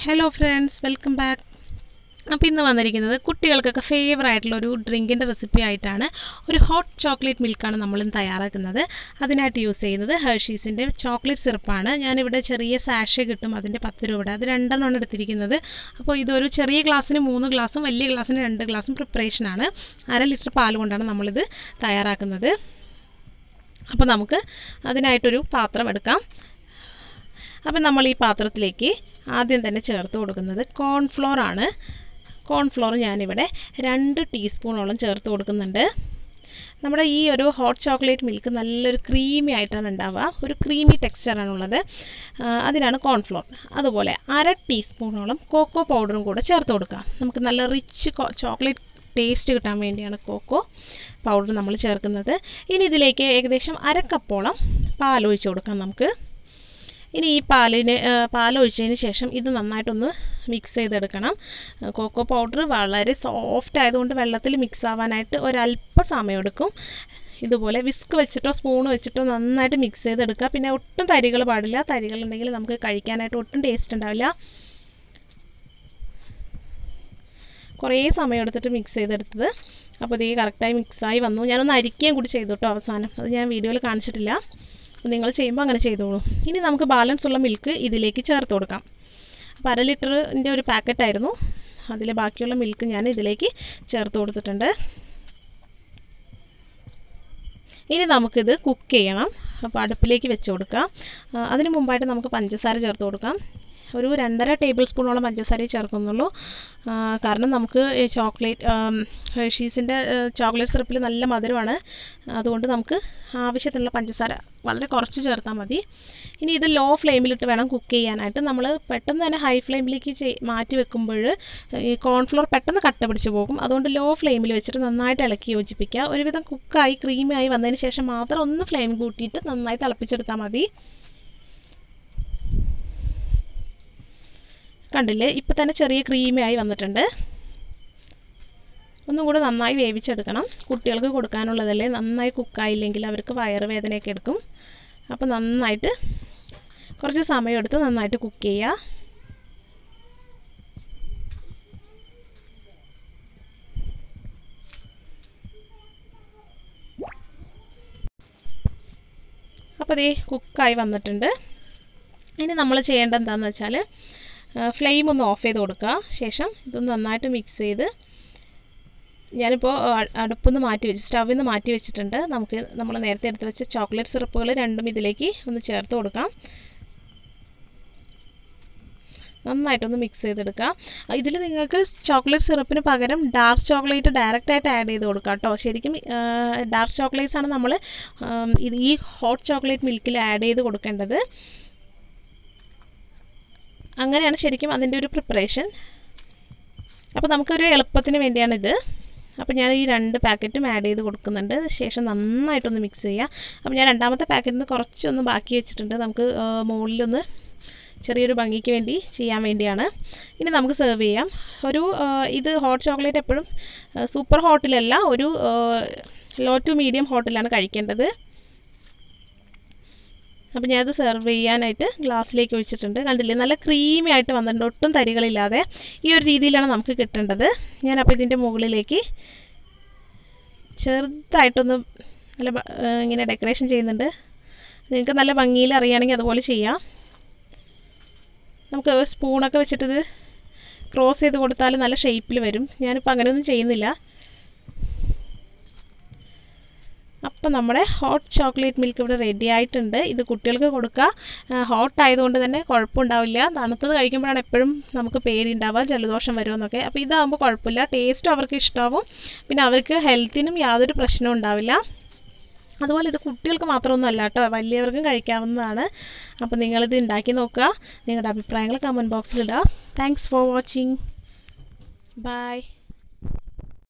hello friends welcome back അപ്പോൾ ഇന്ന് വന്നിരിക്കുന്നത് കുട്ടികൾക്കൊക്കെ ഫേവർ ആയിട്ടുള്ള ഒരു ഡ്രിങ്കിൻ്റെ റെസിപ്പി ആയിട്ടാണ് ഒരു ഹോട്ട് ചോക്ലേറ്റ് മിൽക്കാണ് നമ്മൾ ഇന്ന് തയ്യാറാക്കുന്നത് അതിനായിട്ട് യൂസ് ചെയ്യുന്നത് ഹെർഷീസിൻ്റെ ചോക്ലേറ്റ് സിറപ്പാണ് ഞാനിവിടെ ചെറിയ സാഷെ കിട്ടും അതിൻ്റെ പത്ത് രൂപയുടെ അത് രണ്ടെണ്ണമാണ് എടുത്തിരിക്കുന്നത് അപ്പോൾ ഇതൊരു ചെറിയ ഗ്ലാസ്സിന് മൂന്ന് ഗ്ലാസും വലിയ ഗ്ലാസ്സിന് രണ്ട് ഗ്ലാസും പ്രിപ്പറേഷനാണ് അര ലിറ്റർ പാൽ കൊണ്ടാണ് നമ്മളിത് തയ്യാറാക്കുന്നത് അപ്പോൾ നമുക്ക് അതിനായിട്ടൊരു പാത്രം എടുക്കാം അപ്പം നമ്മൾ ഈ പാത്രത്തിലേക്ക് ആദ്യം തന്നെ ചേർത്ത് കൊടുക്കുന്നത് കോൺഫ്ലോർ ആണ് കോൺഫ്ലോർ ഞാനിവിടെ രണ്ട് ടീസ്പൂണോളം ചേർത്ത് കൊടുക്കുന്നുണ്ട് നമ്മുടെ ഈ ഒരു ഹോട്ട് ചോക്ലേറ്റ് മിൽക്ക് നല്ലൊരു ക്രീമി ആയിട്ടാണ് ഉണ്ടാവുക ഒരു ക്രീമി ടെക്സ്ചറാണുള്ളത് അതിനാണ് കോൺഫ്ലോർ അതുപോലെ അര ടീസ്പൂണോളം കോക്കോ പൗഡറും കൂടെ ചേർത്ത് കൊടുക്കാം നമുക്ക് നല്ല റിച്ച് ചോക്ലേറ്റ് ടേസ്റ്റ് കിട്ടാൻ വേണ്ടിയാണ് കോക്കോ പൗഡർ നമ്മൾ ചേർക്കുന്നത് ഇനി ഇതിലേക്ക് ഏകദേശം അര കപ്പോളം പാൽ ഒഴിച്ച് കൊടുക്കാം നമുക്ക് ഇനി ഈ പാലിന് പാലൊഴിച്ചതിന് ശേഷം ഇത് നന്നായിട്ടൊന്ന് മിക്സ് ചെയ്തെടുക്കണം കോക്കോ പൗഡർ വളരെ സോഫ്റ്റ് ആയതുകൊണ്ട് വെള്ളത്തിൽ മിക്സ് ആവാനായിട്ട് ഒരല്പ സമയം എടുക്കും ഇതുപോലെ വിസ്ക് വെച്ചിട്ടോ സ്പൂൺ വെച്ചിട്ടോ നന്നായിട്ട് മിക്സ് ചെയ്തെടുക്കുക പിന്നെ ഒട്ടും തരികൾ പാടില്ല തരികളുണ്ടെങ്കിൽ നമുക്ക് കഴിക്കാനായിട്ട് ഒട്ടും ടേസ്റ്റ് ഉണ്ടാവില്ല കുറേ സമയം എടുത്തിട്ട് മിക്സ് ചെയ്തെടുത്തത് അപ്പോൾ ഇത് കറക്റ്റായി മിക്സായി വന്നു ഞാനൊന്ന് അരിക്കുകയും കൂടി ചെയ്തു കേട്ടോ അവസാനം അത് ഞാൻ വീഡിയോയിൽ കാണിച്ചിട്ടില്ല അപ്പോൾ നിങ്ങൾ ചെയ്യുമ്പോൾ അങ്ങനെ ചെയ്തോളൂ ഇനി നമുക്ക് ബാലൻസ് ഉള്ള മിൽക്ക് ഇതിലേക്ക് ചേർത്ത് കൊടുക്കാം അപ്പോൾ അര ലിറ്ററിൻ്റെ ഒരു പാക്കറ്റായിരുന്നു അതിൽ ബാക്കിയുള്ള മിൽക്ക് ഞാൻ ഇതിലേക്ക് ചേർത്ത് കൊടുത്തിട്ടുണ്ട് ഇനി നമുക്കിത് കുക്ക് ചെയ്യണം അപ്പോൾ അടുപ്പിലേക്ക് വെച്ച് കൊടുക്കാം അതിന് മുമ്പായിട്ട് നമുക്ക് പഞ്ചസാര ചേർത്ത് കൊടുക്കാം ഒരു രണ്ടര ടേബിൾ സ്പൂണോളം പഞ്ചസാരയെ ചേർക്കുന്നുള്ളൂ കാരണം നമുക്ക് ചോക്ലേറ്റ് ഹെർഷീസിൻ്റെ ചോക്ലേറ്റ് സിറപ്പിൽ നല്ല മധുരമാണ് അതുകൊണ്ട് നമുക്ക് ആവശ്യത്തിനുള്ള പഞ്ചസാര വളരെ കുറച്ച് ചേർത്താൽ മതി ഇനി ഇത് ലോ ഫ്ലെയിമിലിട്ട് വേണം കുക്ക് ചെയ്യാനായിട്ട് നമ്മൾ പെട്ടെന്ന് തന്നെ ഹൈ ഫ്ലെയിമിലേക്ക് മാറ്റി വെക്കുമ്പോൾ ഈ കോൺഫ്ലോർ പെട്ടെന്ന് കട്ട പിടിച്ച് പോകും അതുകൊണ്ട് ലോ ഫ്ലെയിമിൽ വെച്ചിട്ട് നന്നായിട്ട് ഇളക്കി യോജിപ്പിക്കുക ഒരുവിധം കുക്കായി ക്രീമിയായി വന്നതിന് ശേഷം മാത്രം ഒന്ന് ഫ്ലെയിം കൂട്ടിയിട്ട് നന്നായി തിളപ്പിച്ചെടുത്താൽ മതി കണ്ടില്ലേ ഇപ്പം തന്നെ ചെറിയ ക്രീമിയായി വന്നിട്ടുണ്ട് ഒന്നും കൂടെ നന്നായി വേവിച്ചെടുക്കണം കുട്ടികൾക്ക് കൊടുക്കാനുള്ളതല്ലേ നന്നായി കുക്കായില്ലെങ്കിൽ അവർക്ക് വയറുവേദനയൊക്കെ എടുക്കും അപ്പോൾ നന്നായിട്ട് കുറച്ച് സമയമെടുത്ത് നന്നായിട്ട് കുക്ക് ചെയ്യുക അപ്പോൾ അതേ കുക്കായി വന്നിട്ടുണ്ട് ഇനി നമ്മൾ ചെയ്യേണ്ടത് എന്താണെന്ന് വെച്ചാൽ ഫ്ലെയിം ഒന്ന് ഓഫ് ചെയ്ത് കൊടുക്കുക ശേഷം ഇതൊന്ന് നന്നായിട്ട് മിക്സ് ചെയ്ത് ഞാനിപ്പോൾ അടുപ്പിൽ നിന്ന് മാറ്റി വെച്ച് സ്റ്റവിൽ നിന്ന് മാറ്റി വെച്ചിട്ടുണ്ട് നമുക്ക് നമ്മൾ നേരത്തെ എടുത്ത് വെച്ച ചോക്ലേറ്റ് സിറപ്പുകൾ രണ്ടും ഇതിലേക്ക് ഒന്ന് ചേർത്ത് കൊടുക്കാം നന്നായിട്ടൊന്ന് മിക്സ് ചെയ്തെടുക്കുക ഇതിൽ നിങ്ങൾക്ക് ചോക്ലേറ്റ് സിറപ്പിന് പകരം ഡാർക്ക് ചോക്ലേറ്റ് ഡയറക്റ്റായിട്ട് ആഡ് ചെയ്ത് കൊടുക്കാം കേട്ടോ ശരിക്കും ഡാർക്ക് ചോക്ലേറ്റ്സ് ആണ് നമ്മൾ ഈ ഹോട്ട് ചോക്ലേറ്റ് മിൽക്കിൽ ആഡ് ചെയ്ത് കൊടുക്കേണ്ടത് അങ്ങനെയാണ് ശരിക്കും അതിൻ്റെ ഒരു പ്രിപ്പറേഷൻ അപ്പോൾ നമുക്കൊരു എളുപ്പത്തിന് വേണ്ടിയാണിത് അപ്പോൾ ഞാൻ ഈ രണ്ട് പാക്കറ്റും ആഡ് ചെയ്ത് കൊടുക്കുന്നുണ്ട് ശേഷം നന്നായിട്ടൊന്ന് മിക്സ് ചെയ്യുക അപ്പോൾ ഞാൻ രണ്ടാമത്തെ പാക്കറ്റിൽ നിന്ന് കുറച്ചൊന്ന് ബാക്കി വെച്ചിട്ടുണ്ട് നമുക്ക് മുകളിലൊന്ന് ചെറിയൊരു ഭംഗിക്ക് വേണ്ടി ചെയ്യാൻ വേണ്ടിയാണ് ഇനി നമുക്ക് സെർവ് ചെയ്യാം ഒരു ഇത് ഹോട്ട് ചോക്ലേറ്റ് എപ്പോഴും സൂപ്പർ ഹോട്ടിലല്ല ഒരു ലോ ടു മീഡിയം ഹോട്ടിലാണ് കഴിക്കേണ്ടത് അപ്പോൾ ഞാനത് സെർവ് ചെയ്യാനായിട്ട് ഗ്ലാസ്സിലേക്ക് ഒഴിച്ചിട്ടുണ്ട് കണ്ടില്ലേ നല്ല ക്രീമി ആയിട്ട് വന്നിട്ടുണ്ട് ഒട്ടും തരികളില്ലാതെ ഈ ഒരു രീതിയിലാണ് നമുക്ക് കിട്ടേണ്ടത് ഞാനപ്പോൾ ഇതിൻ്റെ മുകളിലേക്ക് ചെറുതായിട്ടൊന്ന് നല്ല ഇങ്ങനെ ഡെക്കറേഷൻ ചെയ്യുന്നുണ്ട് നിങ്ങൾക്ക് നല്ല ഭംഗിയിൽ അറിയുകയാണെങ്കിൽ അതുപോലെ ചെയ്യാം നമുക്ക് സ്പൂണൊക്കെ വെച്ചിട്ടിത് ക്രോസ് ചെയ്ത് കൊടുത്താൽ നല്ല ഷേപ്പിൽ വരും ഞാനിപ്പോൾ അങ്ങനെയൊന്നും ചെയ്യുന്നില്ല അപ്പം നമ്മുടെ ഹോട്ട് ചോക്ലേറ്റ് മിൽക്ക് ഇവിടെ റെഡി ആയിട്ടുണ്ട് ഇത് കുട്ടികൾക്ക് കൊടുക്കുക ഹോട്ട് ആയതുകൊണ്ട് തന്നെ കുഴപ്പമുണ്ടാവില്ല തണുത്തത് കഴിക്കുമ്പോഴാണ് എപ്പോഴും നമുക്ക് പേടിയുണ്ടാവുക ജലദോഷം വരുമെന്നൊക്കെ അപ്പോൾ ഇതാകുമ്പോൾ കുഴപ്പമില്ല ടേസ്റ്റും അവർക്ക് ഇഷ്ടമാവും പിന്നെ അവർക്ക് ഹെൽത്തിനും യാതൊരു പ്രശ്നവും ഉണ്ടാവില്ല അതുപോലെ ഇത് കുട്ടികൾക്ക് മാത്രമൊന്നും അല്ല കേട്ടോ വലിയവർക്കും കഴിക്കാവുന്നതാണ് അപ്പോൾ നിങ്ങളിത് ഉണ്ടാക്കി നോക്കുക നിങ്ങളുടെ അഭിപ്രായങ്ങൾ കമൻറ്റ് ബോക്സിലിടുക താങ്ക്സ് ഫോർ വാച്ചിങ് ബൈ